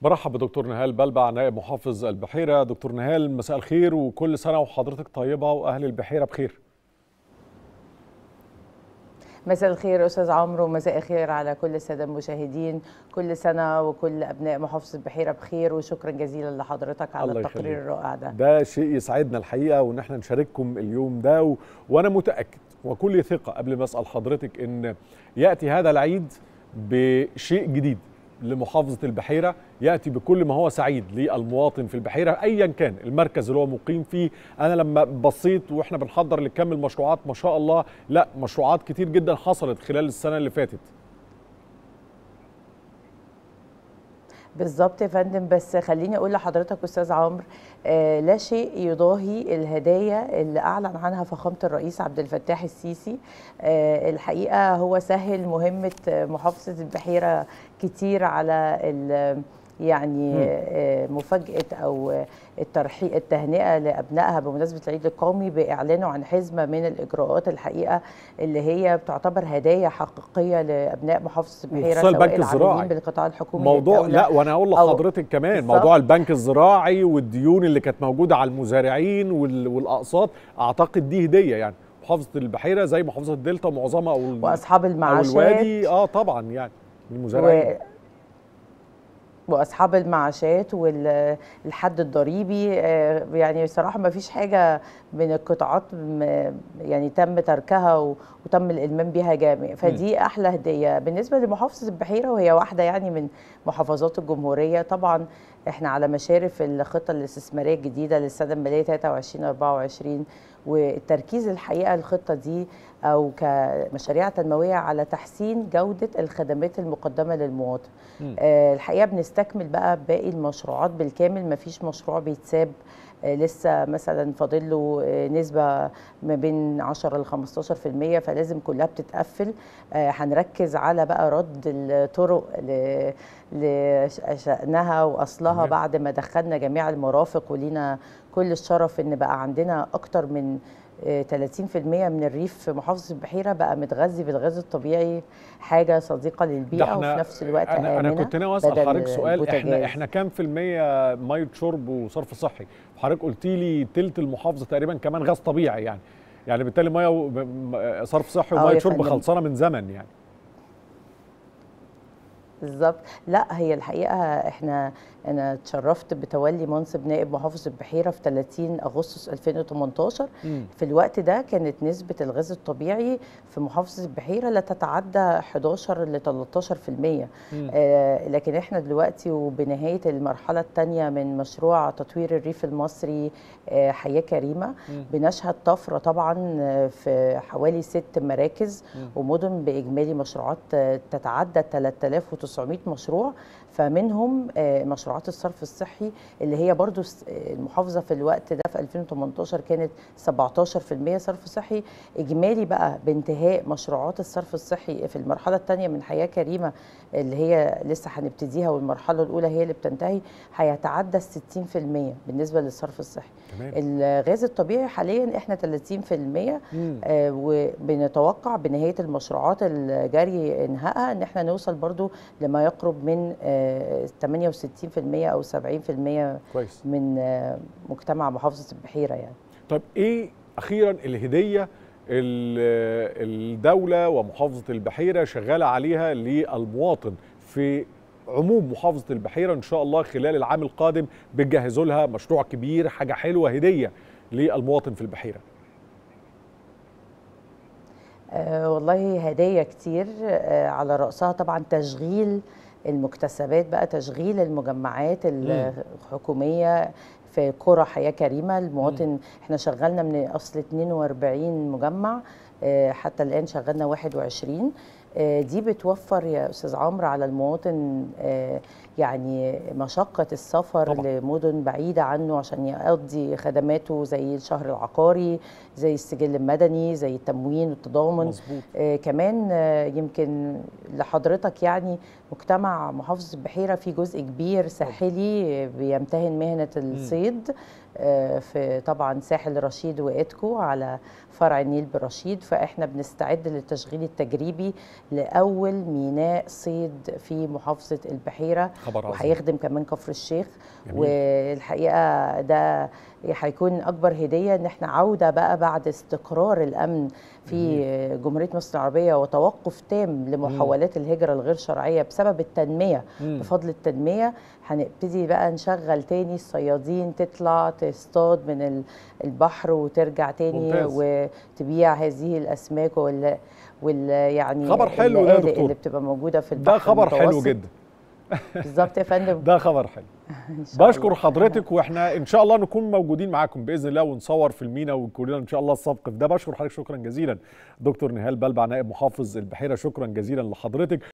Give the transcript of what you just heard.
برحب بدكتور نهال بلبع نائب محافظ البحيرة دكتور نهال مساء الخير وكل سنة وحضرتك طيبة وأهل البحيرة بخير مساء الخير استاذ عمرو ومساء الخير على كل الساده المشاهدين كل سنه وكل ابناء محافظه البحيره بخير وشكرا جزيلا لحضرتك على الله التقرير يخليك. الرائع ده ده شيء يسعدنا الحقيقة وإن احنا نشارككم اليوم ده و... وأنا متأكد وكل ثقة قبل ما أسأل حضرتك إن يأتي هذا العيد بشيء جديد لمحافظة البحيرة يأتي بكل ما هو سعيد للمواطن في البحيرة أيا كان المركز اللي هو مقيم فيه أنا لما بصيت وإحنا بنحضر لكم المشروعات ما شاء الله لا مشروعات كتير جدا حصلت خلال السنة اللي فاتت بالظبط يا فندم بس خليني اقول لحضرتك استاذ عمرو آه لا شيء يضاهي الهدايا اللي اعلن عنها فخامه الرئيس عبد الفتاح السيسي آه الحقيقه هو سهل مهمه آه، محافظه البحيره كتير على ال- يعني آه، مفاجاه او آه، الترحيب التهنئه لابنائها بمناسبه العيد القومي باعلانه عن حزمه من الاجراءات الحقيقه اللي هي بتعتبر هدايا حقيقيه لابناء محافظه البحيره وخصوصا سواء البنك العاملين الزراعي. بالقطاع الحكومي موضوع للدولة لا وانا اقول أو- لحضرتك كمان بالظبط. موضوع البنك الزراعي والديون اللي كانت موجوده على المزارعين وال- والاقساط اعتقد دي هديه يعني محافظه البحيره زي محافظه الدلتا معظمها او ال- واصحاب او المعاشات الوادي اه طبعا يعني المزارعين و... واصحاب المعاشات والحد الضريبي آه، يعني صراحه ما فيش حاجه من القطاعات م- يعني تم تركها و- وتم الالمام بيها جامع فدي احلى هديه بالنسبه لمحافظه البحيره وهي واحده يعني من محافظات الجمهوريه طبعا احنا على مشارف الخطه الاستثماريه الجديده للسنه الماليه 23 24 والتركيز الحقيقه الخطه دي او كمشاريع تنمويه على تحسين جوده الخدمات المقدمه للمواطن مم. آه، الحقيقه بنستكمل بقى باقي المشروعات بالكامل مفيش مشروع بيتساب آه، لسه مثلا فاضل له آه، نسبه ما بين 10 ل 15% فلازم كلها بتتقفل آه، هنركز على بقى رد الطرق ل- لشأنها واصلها تمام. بعد ما دخلنا جميع المرافق ولينا كل الشرف ان بقى عندنا اكتر من آه، 30% من الريف في محافظه البحيره بقى متغذي بالغاز الطبيعي حاجه صديقه للبيئه وفي نفس الوقت انا انا آمنة كنت ناوي اسال بدل حضرتك سؤال احنا البوتاجاز. احنا كام في الميه ميه شرب وصرف صحي حضرتك قلت لي تلت المحافظه تقريبا كمان غاز طبيعي يعني يعني بالتالي ميه و- م- م- صرف صحي آه وميه يا شرب فندم. خلصانه من زمن يعني بالظبط لا هي الحقيقه احنا انا اتشرفت بتولي منصب نائب محافظ البحيره في 30 اغسطس 2018 مم. في الوقت ده كانت نسبه الغاز الطبيعي في محافظه البحيره لا تتعدى 11 ل 13% مم. آه لكن احنا دلوقتي وبنهايه المرحله الثانيه من مشروع تطوير الريف المصري آه حياه كريمه مم. بنشهد طفره طبعا آه، في حوالي ست مراكز مم. ومدن باجمالي مشروعات آه، تتعدى 3900 مشروع فمنهم آه، مشروعات الصرف الصحي اللي هي برضو س- آه، المحافظه في الوقت ده في 2018 كانت 17% صرف صحي اجمالي بقى بانتهاء مشروعات الصرف الصحي في المرحله الثانيه من حياه كريمه اللي هي لسه هنبتديها والمرحله الاولى هي اللي بتنتهي هيتعدى ال 60% بالنسبه للصرف الصحي تمام الغاز الطبيعي حاليا احنا 30% مم. آه، وبنتوقع بنهايه المشروعات الجاري انهائها ان احنا نوصل برضو لما يقرب من آه، 68% او 70% كويس من آه، مجتمع محافظه البحيره يعني طيب ايه اخيرا الهديه ال- الدوله ومحافظه البحيره شغاله عليها للمواطن في عموم محافظه البحيره ان شاء الله خلال العام القادم بتجهزوا لها مشروع كبير حاجه حلوه هديه للمواطن في البحيره آه، والله هدايا كتير آه، على رأسها طبعا تشغيل المكتسبات بقى تشغيل المجمعات الحكومية في قرى حياة كريمة المواطن احنا شغلنا من أصل 42 مجمع آه، حتى الآن شغلنا 21 آه، دي بتوفر يا أستاذ عمرو على المواطن آه، يعني مشقة السفر طبعاً. لمدن بعيدة عنه عشان يقضي خدماته زي الشهر العقاري زي السجل المدني زي التموين والتضامن مظبوط آه كمان آه يمكن لحضرتك يعني مجتمع محافظة البحيرة في جزء كبير ساحلي آه، بيمتهن مهنة الصيد آه، في طبعا ساحل رشيد وإيدكو على فرع النيل برشيد فإحنا بنستعد للتشغيل التجريبي لأول ميناء صيد في محافظة البحيرة خبر عظيم وهيخدم كمان كفر الشيخ جميل. والحقيقه ده هيكون اكبر هديه ان احنا عوده بقى بعد استقرار الامن في جمهوريه مصر العربيه وتوقف تام لمحاولات الهجره الغير شرعيه بسبب التنميه مم. بفضل التنميه هنبتدي بقى نشغل تاني الصيادين تطلع تصطاد من ال- البحر وترجع تاني ممتاز. وتبيع هذه الاسماك وال وال يعني خبر حلو ده يا اللآلئ دكتور. اللي بتبقى موجوده في البحر ده خبر حلو المتوسط. جدا بالظبط يا فندم ده خبر حلو إن شاء الله. بشكر حضرتك واحنا ان شاء الله نكون موجودين معاكم باذن الله ونصور في المينا وكلنا ان شاء الله السبق في ده بشكر حضرتك شكرا جزيلا دكتور نهال بلبع نائب محافظ البحيره شكرا جزيلا لحضرتك